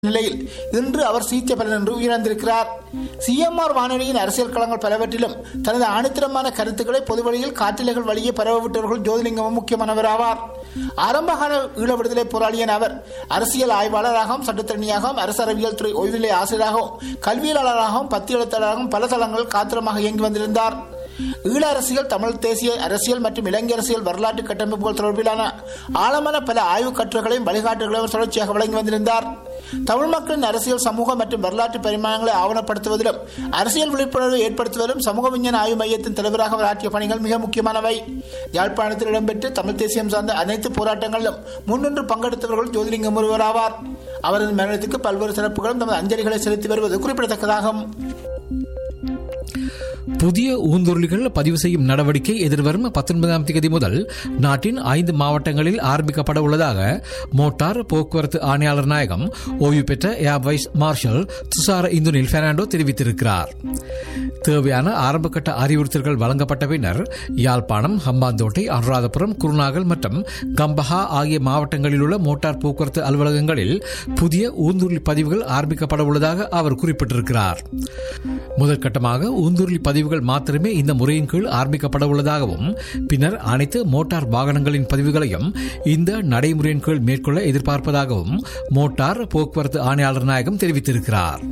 நிலையில் இன்று அவர் சிகிச்சை பலனின்றி உயிரிழந்திருக்கிறார் சிஎம்ஆர் வானொலியின் அரசியல் களங்கள் பலவற்றிலும் தனது ஆணித்தரமான கருத்துக்களை பொதுவழியில் காற்றிலைகள் வழியே பரவவிட்டவர்கள் ஜோதிலிங்கமும் முக்கியமானவர் ஆவார் ஆரம்பகால ஈழ விடுதலை போராளியான அவர் அரசியல் ஆய்வாளராகவும் சட்டத்தரணியாகவும் அரசு அறிவியல் துறை ஓய்வுநிலை ஆசிரியராகவும் கல்வியாளராகவும் பத்தி எழுத்தாளராகவும் பல தளங்களில் காத்திரமாக இயங்கி வந்திருந்தார் ஈழ அரசியல் தமிழ் தேசிய அரசியல் மற்றும் இலங்கை அரசியல் வரலாற்று கட்டமைப்புகள் தொடர்பிலான ஆழமான பல ஆய்வுக் கட்டுரைகளையும் வழிகாட்டுகளையும் தொடர்ச்சியாக வழங்கி வந்திருந்தார் தமிழ் மக்களின் அரசியல் சமூக மற்றும் வரலாற்று பரிமாணங்களை ஆவணப்படுத்துவதிலும் அரசியல் விழிப்புணர்வை ஏற்படுத்துவதிலும் சமூக விஞ்ஞான ஆய்வு மையத்தின் தலைவராக அவர் ஆற்றிய பணிகள் மிக முக்கியமானவை யாழ்ப்பாணத்தில் இடம்பெற்று தமிழ் தேசியம் சார்ந்த அனைத்து போராட்டங்களிலும் முன்னின்று பங்கெடுத்தவர்கள் ஜோதிலிங்கம் ஒருவர் ஆவார் அவரது மரணத்துக்கு பல்வேறு சிறப்புகளும் தமது அஞ்சலிகளை செலுத்தி வருவது குறிப்பிடத்தக்கதாகும் புதிய ஊந்துருளிகள் பதிவு செய்யும் நடவடிக்கை எதிர்வரும் பத்தொன்பதாம் தேதி முதல் நாட்டின் ஐந்து மாவட்டங்களில் ஆரம்பிக்கப்பட உள்ளதாக மோட்டார் போக்குவரத்து ஆணையாளர் நாயகம் ஓய்வு பெற்ற air vice marshal Thushara Indunil Fernando தெரிவித்திருக்கிறார் தேவையான ஆரம்பகட்ட அறிவுறுத்தல்கள் வழங்கப்பட்ட பின்னர் யாழ்ப்பாணம் ஹம்பாந்தோட்டை அனுராதபுரம் குருநாகல் மற்றும் கம்பஹா ஆகிய மாவட்டங்களில் உள்ள மோட்டார் போக்குவரத்து அலுவலகங்களில் புதிய ஊந்துருளி பதிவுகள் ஆரம்பிக்கப்பட உள்ளதாக அவர் குறிப்பிட்டிருக்கிறார் முதற்கட்டமாக ஊந்துருளி பதிவுகள் மாத்திரமே இந்த முறையின் கீழ் ஆரம்பிக்கப்பட உள்ளதாகவும் பின்னர் அனைத்து மோட்டார் வாகனங்களின் பதிவுகளையும் இந்த நடைமுறையின் கீழ் மேற்கொள்ள எதிர்பார்ப்பதாகவும் மோட்டார் போக்குவரத்து ஆணையாளர் நாயகம் தெரிவித்திருக்கிறார்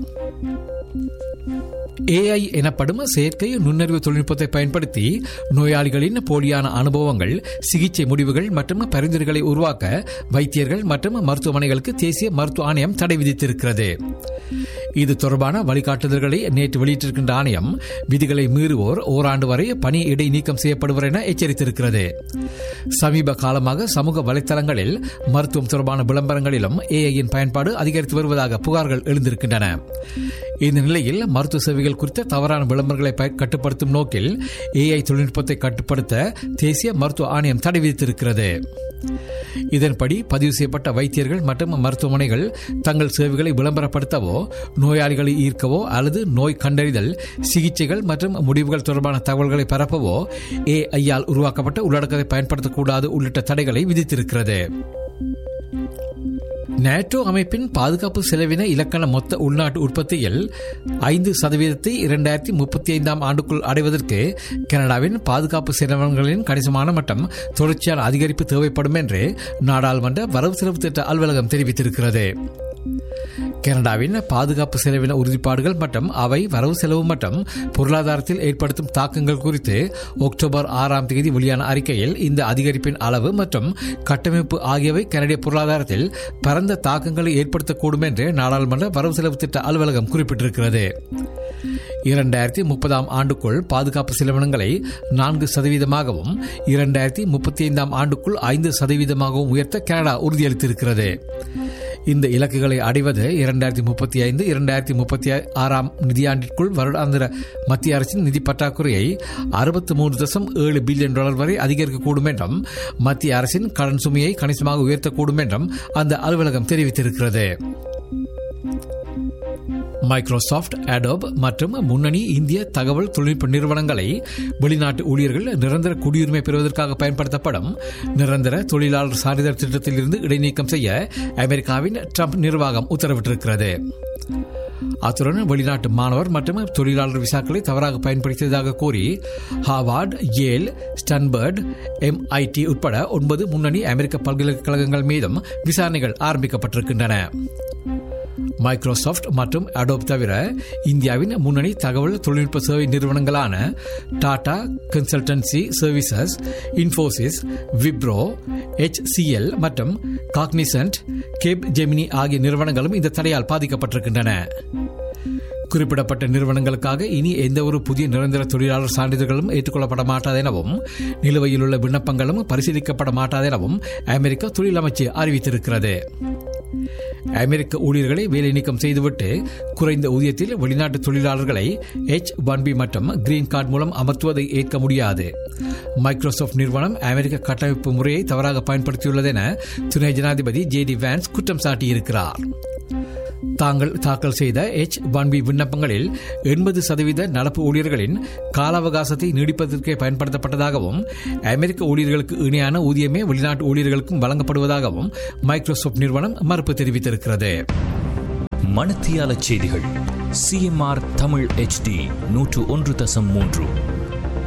ஏஐ எனப்படும் செயற்கை நுண்ணறிவு தொழில்நுட்பத்தை பயன்படுத்தி நோயாளிகளின் போலியான அனுபவங்கள் சிகிச்சை முடிவுகள் மற்றும் பரிந்துரைகளை உருவாக்க வைத்தியர்கள் மற்றும் மருத்துவமனைகளுக்கு தேசிய மருத்துவ ஆணையம் தடை விதித்திருக்கிறது இது தொடர்பான வழிகாட்டுதல்களை நேற்று வெளியிட்டிருக்கின்ற ஆணையம் விதிகளை மீறுவோர் ஓராண்டு வரை பணி இடை நீக்கம் செய்யப்படுவர் என எச்சரித்திருக்கிறது சமீப காலமாக சமூக வலைத்தளங்களில் மருத்துவம் தொடர்பான விளம்பரங்களிலும் ஏஐயின் பயன்பாடு அதிகரித்து வருவதாக புகார்கள் எழுந்திருக்கின்றன இந்த நிலையில் மருத்துவ சேவைகள் குறித்த தவறான விளம்பரங்களை கட்டுப்படுத்தும் நோக்கில் ஏஐ தொழில்நுட்பத்தை கட்டுப்படுத்த தேசிய மருத்துவ ஆணையம் தடை விதித்திருக்கிறது இதன்படி பதிவு செய்யப்பட்ட வைத்தியர்கள் மற்றும் மருத்துவமனைகள் தங்கள் சேவைகளை விளம்பரப்படுத்தவோ நோயாளிகளை ஈர்க்கவோ அல்லது நோய் கண்டறிதல் சிகிச்சைகள் மற்றும் முடிவுகள் தொடர்பான தகவல்களை பரப்பவோ ஏஐயால் உருவாக்கப்பட்ட உள்ளடக்கத்தை பயன்படுத்தக்கூடாது உள்ளிட்ட தடைகளை விதித்திருக்கிறது நேட்டோ அமைப்பின் பாதுகாப்பு செலவின இலக்கண மொத்த உள்நாட்டு உற்பத்தியில் ஐந்து சதவீதத்தை இரண்டாயிரத்தி முப்பத்தி ஐந்தாம் ஆண்டுக்குள் அடைவதற்கு கனடாவின் பாதுகாப்பு செலவினங்களின் கணிசமான மற்றும் தொடர்ச்சியான அதிகரிப்பு தேவைப்படும் என்று நாடாளுமன்ற வரவு செலவு திட்ட அலுவலகம் தெரிவித்திருக்கிறது கனடாவின் பாதுகாப்பு செலவின உறுதிப்பாடுகள் மற்றும் அவை வரவு செலவு மற்றும் பொருளாதாரத்தில் ஏற்படுத்தும் தாக்கங்கள் குறித்து அக்டோபர் ஆறாம் தேதி வெளியான அறிக்கையில் இந்த அதிகரிப்பின் அளவு மற்றும் கட்டமைப்பு ஆகியவை கனடிய பொருளாதாரத்தில் பரந்த தாக்கங்களை ஏற்படுத்தக்கூடும் என்று நாடாளுமன்ற வரவு செலவு திட்ட அலுவலகம் குறிப்பிட்டிருக்கிறது இரண்டாயிரத்தி முப்பதாம் ஆண்டுக்குள் பாதுகாப்பு செலவினங்களை நான்கு சதவீதமாகவும் இரண்டாயிரத்தி முப்பத்தி ஐந்தாம் ஆண்டுக்குள் ஐந்து சதவீதமாகவும் உயர்த்த கனடா உறுதியளித்திருக்கிறது இந்த இலக்குகளை அடைவது இரண்டாயிரத்தி முப்பத்தி ஐந்து இரண்டாயிரத்தி முப்பத்தி ஆறாம் நிதியாண்டிற்குள் வருடாந்திர மத்திய அரசின் நிதி பற்றாக்குறையை அறுபத்தி மூன்று தசம் ஏழு பில்லியன் டாலர் வரை அதிகரிக்கக்கூடும் என்றும் மத்திய அரசின் கடன் சுமையை கணிசமாக உயர்த்தக்கூடும் என்றும் அந்த அலுவலகம் தெரிவித்திருக்கிறது மைக்ரோசாஃப்ட் அடோப் மற்றும் முன்னணி இந்திய தகவல் தொழில்நுட்ப நிறுவனங்களை வெளிநாட்டு ஊழியர்கள் நிரந்தர குடியுரிமை பெறுவதற்காக பயன்படுத்தப்படும் நிரந்தர தொழிலாளர் சான்றிதழ் திட்டத்தில் இருந்து இடைநீக்கம் செய்ய அமெரிக்காவின் ட்ரம்ப் நிர்வாகம் உத்தரவிட்டிருக்கிறது அத்துடன் வெளிநாட்டு மாணவர் மற்றும் தொழிலாளர் விசாக்களை தவறாக பயன்படுத்தியதாக கூறி ஹாவார்ட் ஏல் ஸ்டன்பர்ட் எம்ஐடி உட்பட ஒன்பது முன்னணி அமெரிக்க பல்கலைக்கழகங்கள் மீதும் விசாரணைகள் ஆரம்பிக்கப்பட்டிருக்கின்றன மைக்ரோசாஃப்ட் மற்றும் அடோப் தவிர இந்தியாவின் முன்னணி தகவல் தொழில்நுட்ப சேவை நிறுவனங்களான டாடா கன்சல்டன்சி சர்வீசஸ் இன்ஃபோசிஸ் விப்ரோ எச்சிஎல் மற்றும் காக்னிசன்ட் கேப் ஜெமினி ஆகிய நிறுவனங்களும் இந்த தடையால் பாதிக்கப்பட்டிருக்கின்றன குறிப்பிடப்பட்ட நிறுவனங்களுக்காக இனி எந்த ஒரு புதிய நிரந்தர தொழிலாளர் சான்றிதழ்களும் ஏற்றுக்கொள்ளப்பட மாட்டாது எனவும் நிலுவையில் உள்ள விண்ணப்பங்களும் பரிசீலிக்கப்பட மாட்டாது எனவும் அமெரிக்க தொழில் அமைச்சு அறிவித்திருக்கிறது அமெரிக்க ஊழியர்களை வேலை நீக்கம் செய்துவிட்டு குறைந்த ஊதியத்தில் வெளிநாட்டு தொழிலாளர்களை எச் ஒன் பி மற்றும் கிரீன் கார்டு மூலம் அமர்த்துவதை ஏற்க முடியாது மைக்ரோசாஃப்ட் நிறுவனம் அமெரிக்க கட்டமைப்பு முறையை தவறாக பயன்படுத்தியுள்ளது என துணை ஜனாதிபதி ஜே டி வேன்ஸ் குற்றம் சாட்டியிருக்கிறார் தாங்கள் தாக்கல் செய்த எச் ஒன் பி விண்ணப்பங்களில் எண்பது சதவீத நடப்பு ஊழியர்களின் கால அவகாசத்தை நீடிப்பதற்கே பயன்படுத்தப்பட்டதாகவும் அமெரிக்க ஊழியர்களுக்கு இணையான ஊதியமே வெளிநாட்டு ஊழியர்களுக்கும் வழங்கப்படுவதாகவும் மைக்ரோசாஃப்ட் நிறுவனம் மறுப்பு தெரிவித்திருக்கிறது மணத்தியால செய்திகள் சிஎம்ஆர் தமிழ் HD நூற்று ஒன்று தசம் மூன்று